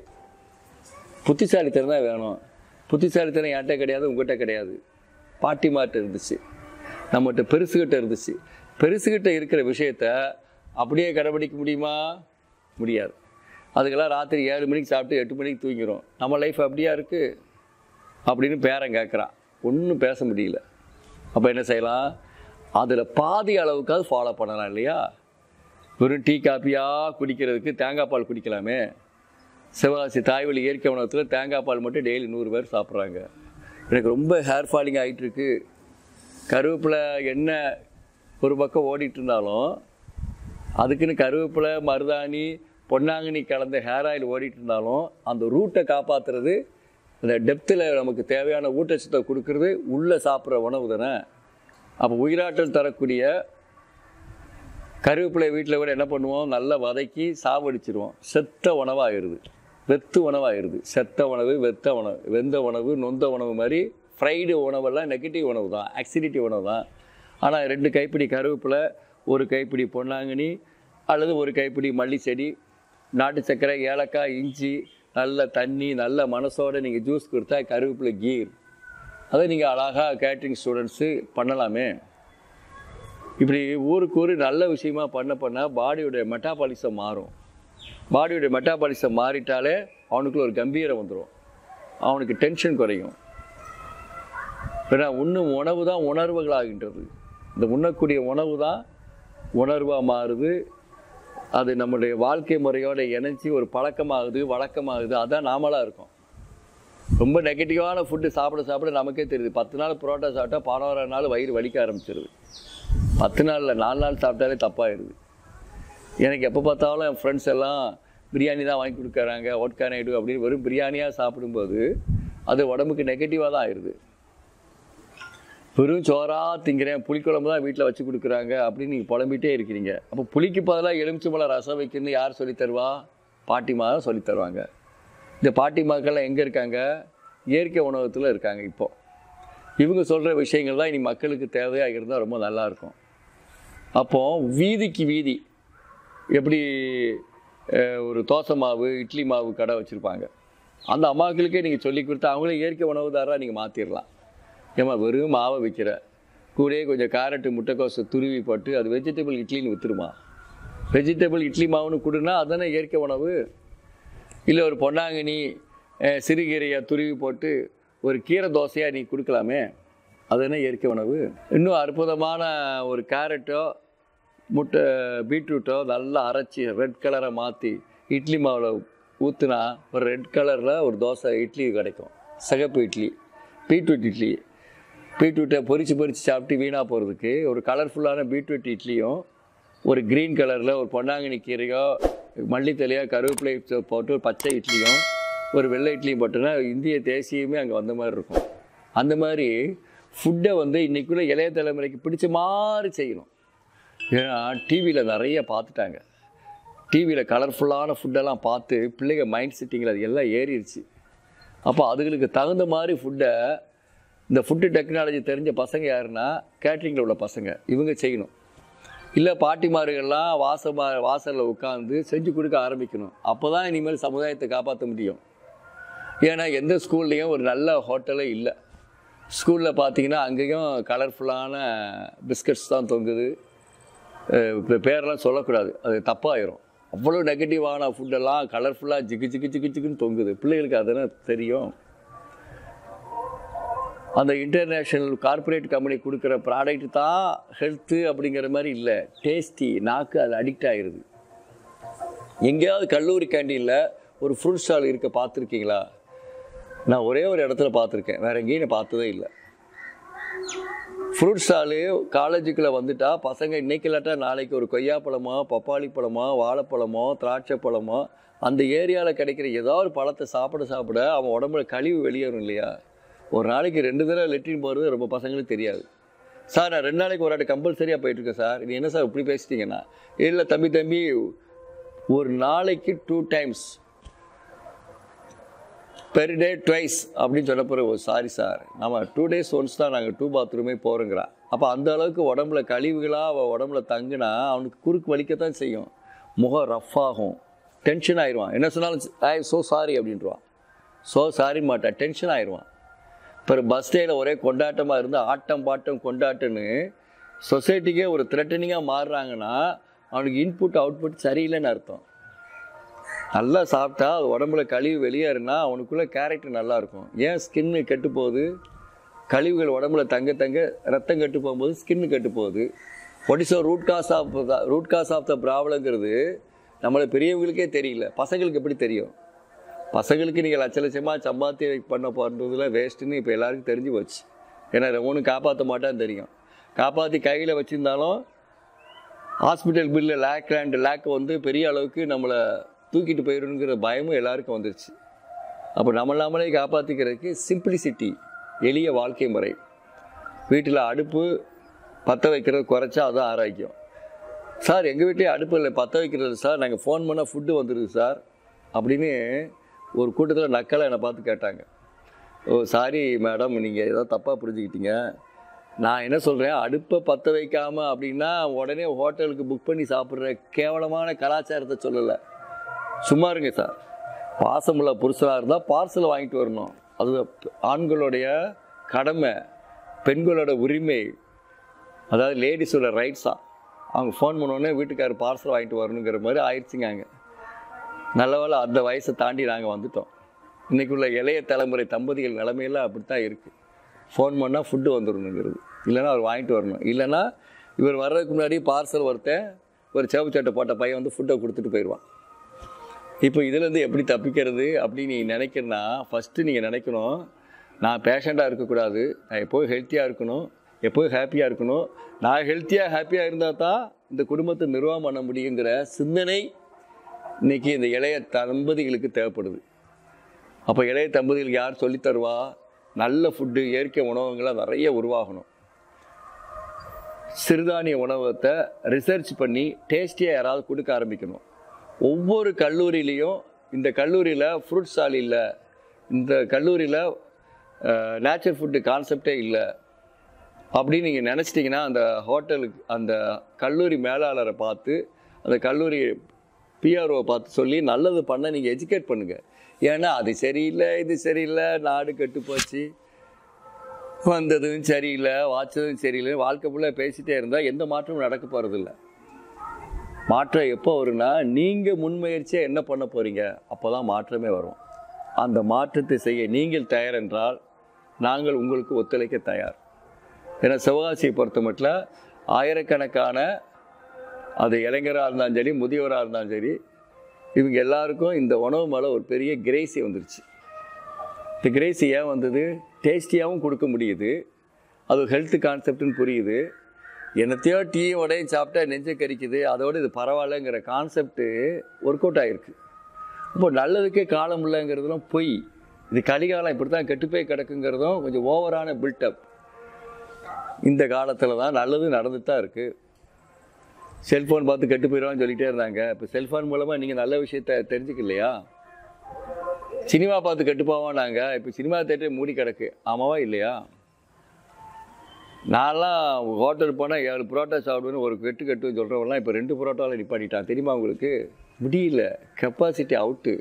புத்திசாலித்தனம் தான் வேணும் புத்திசாலித்தனம் என்கிட்ட கிடையாது உங்ககிட்ட கிடையாது பாட்டிமாட்ட இருந்துச்சு நம்மகிட்ட பெருசுகிட்ட இருந்துச்சு பெருசுகிட்ட இருக்கிற விஷயத்த அப்படியே கடைபிடிக்க முடியுமா முடியாது அதுக்கெல்லாம் ராத்திரி ஏழு மணிக்கு சாப்பிட்டு எட்டு மணிக்கு தூங்கிடும் நம்ம லைஃப் அப்படியா இருக்குது அப்படின்னு பேரன் கேட்குறான் ஒன்றும் பேச முடியல அப்போ என்ன செய்யலாம் அதில் பாதி அளவுக்காவது ஃபாலோ பண்ணலாம் இல்லையா வெறும் டீ காப்பியாக குடிக்கிறதுக்கு தேங்காய் பால் குடிக்கலாமே சிவகாசி தாய்வழி இயற்கை உணவகத்தில் தேங்காய் பால் மட்டும் டெய்லி நூறு பேர் சாப்பிட்றாங்க எனக்கு ரொம்ப ஹேர் ஃபாலிங் ஆகிட்டு இருக்கு கருவேப்பிலை எண்ணெய் ஒரு பக்கம் ஓடிட்டு இருந்தாலும் அதுக்குன்னு கருவேப்பிலை மருதாணி பொன்னாங்கண்ணி கலந்த ஹேர் ஆயில் ஓடிட்டு இருந்தாலும் அந்த ரூட்டை காப்பாற்றுறது அந்த டெப்த்தில் நமக்கு தேவையான ஊட்டச்சத்தை கொடுக்கறது உள்ளே சாப்பிட்ற உணவு தானே அப்போ உயிராற்றல் தரக்கூடிய கருவேப்பிலை வீட்டில் கூட என்ன பண்ணுவோம் நல்லா வதக்கி சாவடிச்சிருவோம் செத்த உணவாகிடுது வெத்து உணவாகிடுது செத்த உணவு வெத்த உணவு வெந்த உணவு நொந்த உணவு மாதிரி ஃப்ரைடு உணவெல்லாம் நெகட்டிவ் உணவு தான் ஆக்சிடிட்டி உணவு தான் ஆனால் ரெண்டு கைப்பிடி கருவேப்பிலை ஒரு கைப்பிடி பொன்னாங்கண்ணி அல்லது ஒரு கைப்பிடி மல்லி செடி நாட்டு சர்க்கரை ஏலக்காய் இஞ்சி நல்ல தண்ணி நல்ல மனசோட நீங்கள் ஜூஸ் கொடுத்தா கருவேப்பிலை கீர் அதை நீங்கள் அழகாக கேட்ரிங் ஸ்டூடெண்ட்ஸு பண்ணலாமே இப்படி ஊருக்கு ஊர் நல்ல விஷயமா பண்ண பண்ண பாடியோடைய மெட்டாபாலிசம் மாறும் பாடியோடைய மெட்டாபாலிசம் மாறிட்டாலே அவனுக்குள்ள ஒரு கம்பீரம் வந்துடும் அவனுக்கு டென்ஷன் குறையும் ஏன்னா உண்ணும் உணவு தான் உணர்வுகளாகின்றது இந்த உண்ணக்கூடிய உணவு தான் உணர்வாக மாறுது அது நம்முடைய வாழ்க்கை முறையோட இணைச்சி ஒரு பழக்கமாகுது வழக்கமாகுது அதான் நாமளாக இருக்கும் ரொம்ப நெகட்டிவான ஃபுட்டு சாப்பிட சாப்பிட நமக்கே தெரியுது பத்து நாள் புரோட்டா சாப்பிட்டா பதினோரா நாள் வயிறு வலிக்க ஆரம்பிச்சிருது பத்து நாளில் நாலு நாள் சாப்பிட்டாலே தப்பாயிடுது எனக்கு எப்போ பார்த்தாலும் என் ஃப்ரெண்ட்ஸ் எல்லாம் பிரியாணி தான் வாங்கி கொடுக்குறாங்க ஒட் கேன் ஐடு அப்படின்னு வெறும் பிரியாணியாக சாப்பிடும்போது அது உடம்புக்கு நெகட்டிவாக தான் ஆயிடுது வெறும் சோறாக திங்கிறேன் புளிக்குழம்பு தான் வீட்டில் வச்சு கொடுக்குறாங்க அப்படின்னு நீங்கள் புலம்பிட்டே இருக்கிறீங்க அப்போ புளிக்கு பதிலாக எலுமிச்சம்பழம் ரசம் வைக்கணும்னு யார் சொல்லித் தருவா பாட்டிமா தான் சொல்லித் தருவாங்க இந்த பாட்டிமாக்கள்லாம் எங்கே இருக்காங்க இயற்கை உணவகத்தில் இருக்காங்க இப்போ இவங்க சொல்கிற விஷயங்கள் தான் இனி மக்களுக்கு தேவையாக இருந்தால் ரொம்ப நல்லாயிருக்கும் அப்போ வீதிக்கு வீதி எப்படி அஹ், ஒரு தோசை மாவு இட்லி மாவு கடை வச்சுருப்பாங்க அந்த அம்மாக்களுக்கே நீங்கள் சொல்லி கொடுத்தா அவங்களே இயற்கை உணவுதாராக நீங்கள் மாற்றிடலாம் ஏம்மா வெறும் மாவை விற்கிற கூடயே கொஞ்சம் கேரட்டு முட்டைக்கோசை துருவி போட்டு அது வெஜிடபிள் இட்லின்னு விற்றுருமா வெஜிடபிள் இட்லி மாவுன்னு கொடுனா அதுதானே இயற்கை உணவு இல்லை ஒரு பொன்னாங்கண்ணி அஹ், சிறுகீரையை துருவி போட்டு ஒரு கீரை தோசையாக நீ கொடுக்கலாமே அது என்ன இயற்கை உணவு இன்னும் அற்புதமான ஒரு கேரட்டோ முட்டை பீட்ரூட்டோ நல்லா அரைச்சி ரெட் கலரை மாற்றி இட்லி மாவில் ஊற்றுனா ஒரு ரெட் கலரில் ஒரு தோசை இட்லி கிடைக்கும் சிகப்பு இட்லி பீட்ரூட் இட்லி பீட்ரூட்டை பொரிச்சு பொரிச்சு சாப்பிட்டு வீணாக போகிறதுக்கு ஒரு கலர்ஃபுல்லான பீட்ரூட் இட்லியும் ஒரு க்ரீன் கலரில் ஒரு பொன்னாங்கண்ணி கீரையோ மல்லித்தலையோ கருவேப்பிலை போட்டு ஒரு பச்சை இட்லியும் ஒரு வெள்ளை இட்லியும் போட்டோன்னா இந்திய தேசியமே அங்கே வந்த மாதிரி இருக்கும் அந்த மாதிரி ஃபுட்டை வந்து இன்றைக்குள்ள இளைய தலைமுறைக்கு பிடிச்ச மாதிரி செய்யணும் ஏன்னா டிவியில் நிறைய பார்த்துட்டாங்க டிவியில் கலர்ஃபுல்லான ஃபுட்டெல்லாம் பார்த்து பிள்ளைங்க மைண்ட் செட்டிங்கில் அது எல்லாம் ஏறிடுச்சு அப்போ அதுகளுக்கு தகுந்த மாதிரி ஃபுட்டை இந்த ஃபுட்டு டெக்னாலஜி தெரிஞ்ச பசங்க யாருன்னா கேட்ரிங்கில் உள்ள பசங்க இவங்க செய்யணும் இல்லை பாட்டிமார்கள்லாம் வாசமா வாசலில் உட்காந்து செஞ்சு கொடுக்க ஆரம்பிக்கணும் அப்போ தான் இனிமேல் சமுதாயத்தை காப்பாற்ற முடியும் ஏன்னா எந்த ஸ்கூல்லையும் ஒரு நல்ல ஹோட்டலே இல்லை ஸ்கூலில் பார்த்தீங்கன்னா அங்கேயும் கலர்ஃபுல்லான பிஸ்கட்ஸ் தான் தொங்குது அஹ் இப்ப பேரெல்லாம் சொல்லக்கூடாது அது தப்பாயிரும் அவ்வளோ நெகட்டிவான ஃபுட்டெல்லாம் கலர்ஃபுல்லாக ஜிகு ஜிகு ஜிகு ஜிகுன்னு தொங்குது பிள்ளைகளுக்கு அதெல்லாம் தெரியும் அந்த இன்டர்நேஷ்னல் கார்ப்பரேட் கம்பெனி கொடுக்குற ப்ராடக்ட் தான் ஹெல்த்து அப்படிங்கிற மாதிரி இல்லை டேஸ்டி நாக்கு அது அடிக்ட் ஆகிருது எங்கேயாவது கல்லூரி கேண்டீனில் ஒரு ஃப்ரூட் ஸ்டால் இருக்க பார்த்துருக்கீங்களா நான் ஒரே ஒரு இடத்துல பார்த்துருக்கேன் வேற எங்கேயும் நான் பார்த்ததே இல்லை ஃப்ரூட் ஸ்டாலு காலேஜுக்குள்ளே வந்துட்டா பசங்க இன்னைக்கு இல்லாட்டா நாளைக்கு ஒரு கொய்யாப்பழமோ பப்பாளி பழமோ வாழைப்பழமோ திராட்சை பழமோ அந்த ஏரியாவில் கிடைக்கிற ஏதோ ஒரு பழத்தை சாப்பிட சாப்பிட அவன் உடம்புல கழிவு வெளியேறும் இல்லையா ஒரு நாளைக்கு ரெண்டு தடவை லெட்ரின் போகிறது ரொம்ப பசங்களுக்கு தெரியாது சார் நான் ரெண்டு நாளைக்கு ஒரு ஆட்டு கம்பல்சரியாக போயிட்டுருக்கேன் சார் நீ என்ன சார் இப்படி பேசிட்டீங்கன்னா இல்லை தம்பி தம்பி ஒரு நாளைக்கு two times per day twice அப்படின்னு சொல்ல போகிற ஒரு சாரி சார் நம்ம டூ டேஸ் ஒன்ஸ் தான் நாங்கள் டூ பாத்ரூமே போகிறோங்கிறான் அப்போ அந்த அளவுக்கு உடம்புல கழிவுகளாக அவன் உடம்புல தங்குனா அவனுக்கு குறுக்கு வலிக்கத்தான் செய்யும் முகம் ரஃப் ஆகும் டென்ஷன் ஆயிடுவான் என்ன சொன்னாலும் ஐ ஸோ சாரி அப்படின்ட்டுருவான் ஸோ சாரி மாட்டான் டென்ஷன் ஆயிடுவான் இப்போ பஸ் ஸ்டேயில் ஒரே கொண்டாட்டமாக இருந்து ஆட்டம் பாட்டம் கொண்டாட்டம்னு சொசைட்டிக்கே ஒரு த்ரெட்டனிங்காக மாறுறாங்கன்னா அவனுக்கு இன்புட் அவுட்புட் சரியில்லைன்னு அர்த்தம் நல்லா சாப்பிட்டா அது உடம்புல கழிவு வெளியேறுனா அவனுக்குள்ள கேரக்டர் நல்லா இருக்கும் ஏன் ஸ்கின்னு கெட்டு போகுது கழிவுகள் உடம்புல தங்க தங்க ரத்தம் கெட்டு போகும்போது ஸ்கின்னு கெட்டு போகுது what is root cause of root cause of the ப்ராப்ளங்கிறது நம்மளை பெரியவங்களுக்கே தெரியல பசங்களுக்கு எப்படி தெரியும் பசங்களுக்கு நீங்கள் லட்ச லட்சமாக சம்பாத்தி பண்ண போகிறதுல வேஸ்ட்டுன்னு இப்போ எல்லாருக்கும் தெரிஞ்சு போச்சு ஏன்னா ஒன்றும் காப்பாற்ற மாட்டான்னு தெரியும் காப்பாற்றி கையில் வச்சுருந்தாலும் hospital bill lakh and lakh வந்து பெரிய அளவுக்கு நம்மளை தூக்கிட்டு போயிடுங்கிற பயமும் எல்லாருக்கும் வந்துருச்சு அப்போ நம்ம நாமளே காப்பாற்றிக்கிறதுக்கு சிம்பிளிசிட்டி எளிய வாழ்க்கை முறை வீட்டில் அடுப்பு பற்ற வைக்கிறது குறைச்சா அதான் ஆரோக்கியம் சார் எங்கள் வீட்டிலே அடுப்பு இல்லை பற்ற வைக்கிறது சார் நாங்கள் ஃபோன் பண்ணால் ஃபுட்டு வந்துடுது சார் அப்படின்னு ஒரு கூட்டத்தில் நக்கலை என்னை பார்த்து கேட்டாங்க ஓ சாரி மேடம் நீங்கள் ஏதோ தப்பாக புரிஞ்சுக்கிட்டீங்க நான் என்ன சொல்கிறேன் அடுப்பை பற்ற வைக்காமல் அப்படின்னா உடனே ஹோட்டலுக்கு புக் பண்ணி சாப்பிட்ற கேவலமான கலாச்சாரத்தை சொல்லலை சும்மா இருங்க சார் பாசமுள்ள புருஷனாக இருந்தால் பார்சலை வாங்கிட்டு வரணும் அது ஆண்களுடைய கடமை பெண்களோட உரிமை அதாவது லேடிஸோட ரைட்ஸா அவங்க ஃபோன் பண்ணோடனே வீட்டுக்காரர் பார்சல் வாங்கிட்டு வரணுங்கிற மாதிரி ஆயிடுச்சுங்க அங்கே நல்ல வேளை அந்த வயசை தாண்டி நாங்கள் வந்துட்டோம் இன்னைக்கு உள்ள இளைய தலைமுறை தம்பதிகள் நிலைமையெல்லாம் அப்படி தான் இருக்குது ஃபோன் பண்ணால் ஃபுட்டு வந்துடணுங்கிறது இல்லைன்னா அவர் வாங்கிட்டு வரணும் இல்லைன்னா இவர் வர்றதுக்கு முன்னாடி பார்சல் ஒருத்தன் ஒரு சேவு சட்டை போட்ட பையன் வந்து ஃபுட்டை கொடுத்துட்டு போயிடுவான் இப்போ இதுலேருந்து எப்படி தப்பிக்கிறது அப்படின்னு நீ நினைக்கிறனா ஃபஸ்ட்டு நீங்கள் நினைக்கணும் நான் பேஷண்ட்டாக இருக்கக்கூடாது நான் எப்போவும் ஹெல்த்தியாக இருக்கணும் எப்போவும் ஹாப்பியாக இருக்கணும் நான் ஹெல்த்தியாக ஹாப்பியாக இருந்தால் தான் இந்த குடும்பத்தை நிர்வாகம் பண்ண முடியுங்கிற சிந்தனை இன்னைக்கு இந்த இளைய தம்பதிகளுக்கு தேவைப்படுது அப்போ இளைய தம்பதிகளுக்கு யார் சொல்லித் தருவா நல்ல ஃபுட்டு இயற்கை உணவுங்களாம் நிறைய உருவாகணும் சிறுதானிய உணவத்தை ரிசர்ச் பண்ணி டேஸ்டியாக யாராவது கொடுக்க ஆரம்பிக்கணும் ஒவ்வொரு கல்லூரியிலையும் இந்த கல்லூரியில் ஃப்ரூட் ஸ்டால் இல்லை இந்த கல்லூரியில் நேச்சர் ஃபுட்டு கான்செப்டே இல்லை அப்படின்னு நீங்கள் நினச்சிட்டிங்கன்னா அந்த ஹோட்டலுக்கு அந்த கல்லூரி மேலாளரை பார்த்து அந்த கல்லூரி பிஆர்ஓவை பார்த்து சொல்லி நல்லது பண்ண நீங்கள் எஜுகேட் பண்ணுங்கள் ஏன்னா அது சரியில்லை இது சரியில்லை நாடு கெட்டு போச்சு வந்ததும் சரியில்லை வாச்சதும் சரியில்லை வாழ்க்கை ஃபுல்லாக பேசிட்டே இருந்தால் எந்த மாற்றமும் நடக்க போகிறதில்ல மாற்றம் எப்போ வரும்னா நீங்கள் முன்முயற்சியாக என்ன பண்ண போகிறீங்க அப்போ தான் மாற்றமே வரும் அந்த மாற்றத்தை செய்ய நீங்கள் தயார் என்றால் நாங்கள் உங்களுக்கு ஒத்துழைக்க தயார் ஏன்னா சிவகாசியை பொறுத்த மட்டும் ஆயிரக்கணக்கான அது இளைஞராக இருந்தாலும் சரி முதியவராக இருந்தாலும் சரி இவங்க எல்லாருக்கும் இந்த உணவு மேலே ஒரு பெரிய கிரேசி வந்துருச்சு இந்த கிரேசி ஏன் வந்தது டேஸ்டியாகவும் கொடுக்க முடியுது அது ஹெல்த் கான்செப்ட்னு புரியுது என்னத்தையோ டீ உடையும் சாப்பிட்டா நெஞ்சை கறிக்குது அதோடு இது பரவாயில்லைங்கிற கான்செப்ட்டு ஒர்க் அவுட் ஆகிருக்கு இப்போ நல்லதுக்கே காலம் இல்லைங்கிறதுலாம் பொய் இது கலிகாலம் இப்படி தான் கெட்டு போய் கிடக்குங்கிறதும் கொஞ்சம் ஓவரான பில்டப் இந்த காலத்தில் தான் நல்லது நடந்துட்டு தான் இருக்குது செல்ஃபோன் பார்த்து கெட்டு போயிடுவான்னு சொல்லிட்டே இருந்தாங்க இப்போ செல்ஃபோன் மூலமாக நீங்கள் நல்ல விஷயத்த தெரிஞ்சுக்கலையா சினிமா பார்த்து கெட்டு போவானாங்க இப்போ சினிமா தேட்டர் மூடி கிடக்கு ஆமாவா இல்லையா நான்லாம் ஹோட்டல் போனால் ஏழு புரோட்டா சாப்பிடுவேன்னு ஒரு கெட்டு கட்டு சொல்கிறவங்களாம் இப்போ ரெண்டு புரோட்டாவில் நிப்பாட்டிட்டான் தெரியுமா உங்களுக்கு முடியல கெப்பாசிட்டி அவுட்டு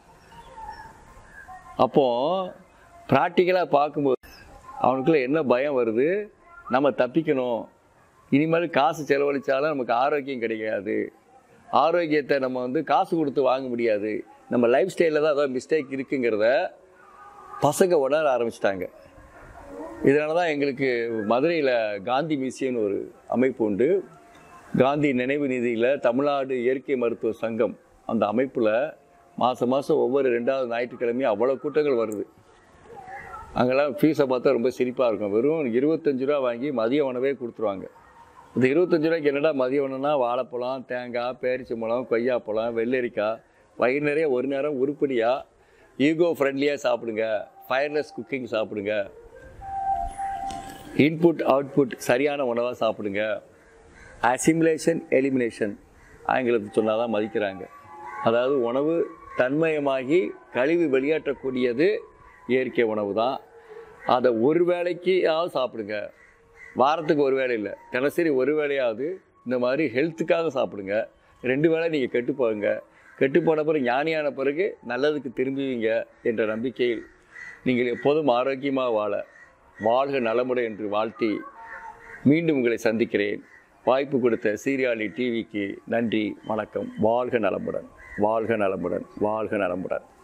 அப்போது ப்ராக்டிக்கலாக பார்க்கும்போது அவனுக்குள்ள என்ன பயம் வருது நம்ம தப்பிக்கணும் இனிமேல் காசு செலவழித்தாலும் நமக்கு ஆரோக்கியம் கிடைக்காது ஆரோக்கியத்தை நம்ம வந்து காசு கொடுத்து வாங்க முடியாது நம்ம லைஃப் ஸ்டைலில் தான் ஏதாவது மிஸ்டேக் இருக்குங்கிறத பசங்க உணர ஆரம்பிச்சிட்டாங்க இதனால தான் எங்களுக்கு மதுரையில் காந்தி மியூசியம்னு ஒரு அமைப்பு உண்டு காந்தி நினைவு நிதியில் தமிழ்நாடு இயற்கை மருத்துவ சங்கம் அந்த அமைப்பில் மாதம் மாதம் ஒவ்வொரு ரெண்டாவது ஞாயிற்றுக்கிழமையும் அவ்வளோ கூட்டங்கள் வருது அங்கெல்லாம் ஃபீஸை பார்த்தா ரொம்ப சிரிப்பாக இருக்கும் வெறும் இருபத்தஞ்சு ரூபா வாங்கி மதிய உணவே கொடுத்துருவாங்க இந்த இருபத்தஞ்சு ரூபாய்க்கு என்னடா மதிய உணவுனா வாழைப்பழம் தேங்காய் பேரிச்சம்பழம் கொய்யாப்பழம் வெள்ளரிக்காய் வயிறு நிறைய ஒரு நேரம் உருப்படியாக ஈகோ ஃப்ரெண்ட்லியாக சாப்பிடுங்க ஃபயர்லெஸ் குக்கிங் சாப்பிடுங்க இன்புட் அவுட்புட் சரியான உணவாக சாப்பிடுங்க அசிமுலேஷன் எலிமினேஷன் ஆங்கிலத்தில் சொன்னால் தான் மதிக்கிறாங்க அதாவது உணவு தன்மயமாகி கழிவு வெளியேற்றக்கூடியது இயற்கை உணவு தான் அதை ஒரு வேளைக்காவது சாப்பிடுங்க வாரத்துக்கு ஒரு வேளை இல்லை தினசரி ஒரு வேளையாவது இந்த மாதிரி ஹெல்த்துக்காக சாப்பிடுங்க ரெண்டு வேளை நீங்கள் கெட்டு போங்க கெட்டு போன பிறகு ஞானியான பிறகு நல்லதுக்கு திரும்புவீங்க என்ற நம்பிக்கையில் நீங்கள் எப்போதும் ஆரோக்கியமாக வாழ வாழ்க நலமுறை என்று வாழ்த்தி மீண்டும் உங்களை சந்திக்கிறேன் வாய்ப்பு கொடுத்த சீரியாலி டிவிக்கு நன்றி வணக்கம் வாழ்க நலமுடன் வாழ்க நலமுடன் வாழ்க நலமுடன்